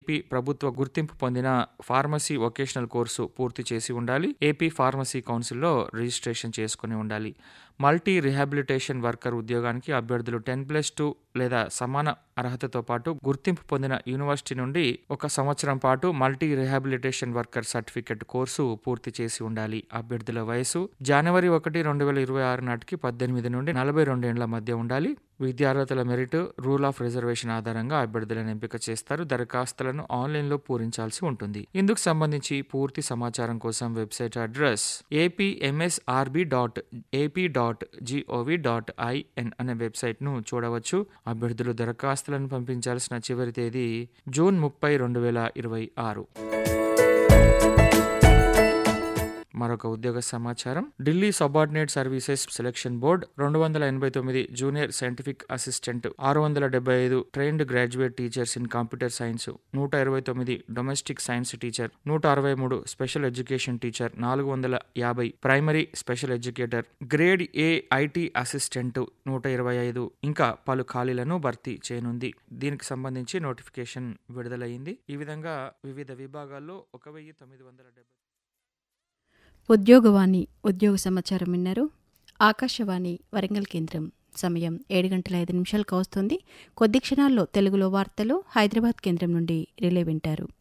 AP ప్రభుత్వ గుర్తింపు పొందిన ఫార్మసీ వొకేషనల్ కోర్సు పూర్తి చేసి ఉండాలి ఏపీ ఫార్మసీ కౌన్సిల్లో రిజిస్ట్రేషన్ చేసుకుని ఉండాలి మల్టీ రిహాబిలిటేషన్ వర్కర్ ఉద్యోగానికి అభ్యర్థులు టెన్ ప్లస్ టూ లేదా సమాన అర్హతతో పాటు గుర్తింపు పొందిన యూనివర్సిటీ నుండి ఒక సంవత్సరం పాటు multi rehabilitation worker certificate course పూర్తి చేసి ఉండాలి అభ్యర్థుల వయసు జనవరి ఒకటి రెండు వేల ఇరవై ఆరు నాటికి పద్దెనిమిది నుండి నలభై రెండేళ్ల మధ్య ఉండాలి విద్యార్హతల మెరిట్ రూల్ ఆఫ్ రిజర్వేషన్ ఆధారంగా అభ్యర్థులను ఎంపిక చేస్తారు దరఖాస్తులను ఆన్లైన్లో పూరించాల్సి ఉంటుంది ఇందుకు సంబంధించి పూర్తి సమాచారం కోసం website address APMSRB dot AP dot GOV dot IN అనే వెబ్సైట్ను చూడవచ్చు అభ్యర్థులు దరఖాస్తులను పంపించాల్సిన చివరి తేదీ జూన్ ముప్పై రెండు వేల ఇరవై ఆరు మరొక ఉద్యోగ సమాచారం Delhi subordinate services selection board రెండు వందల ఎనభై తొమ్మిది జూనియర్ సైంటిఫిక్ అసిస్టెంట్ ఆరు వందల డెబ్బై ఐదు trained graduate teachers in computer science నూట ఇరవై తొమ్మిది డొమెస్టిక్ సైన్స్ టీచర్ నూట అరవై మూడు స్పెషల్ ఎడ్యుకేషన్ టీచర్ నాలుగు వందల యాభై primary special educator grade A IT assistant నూట ఇరవై ఐదు ఇంకా పలు ఖాళీలను భర్తీ చేయనుంది దీనికి సంబంధించి నోటిఫికేషన్ విడుదలైంది ఈ విధంగా వివిధ విభాగాల్లో ఒక వెయ్యి తొమ్మిది వందల డెబ్బై ఉద్యోగవాణి ఉద్యోగ సమాచారం విన్నారు ఆకాశవాణి వరంగల్ కేంద్రం సమయం ఏడు గంటల ఐదు నిమిషాలకు వస్తుంది కొద్ది క్షణాల్లో తెలుగులో వార్తలు హైదరాబాద్ కేంద్రం నుండి రిలే వింటారు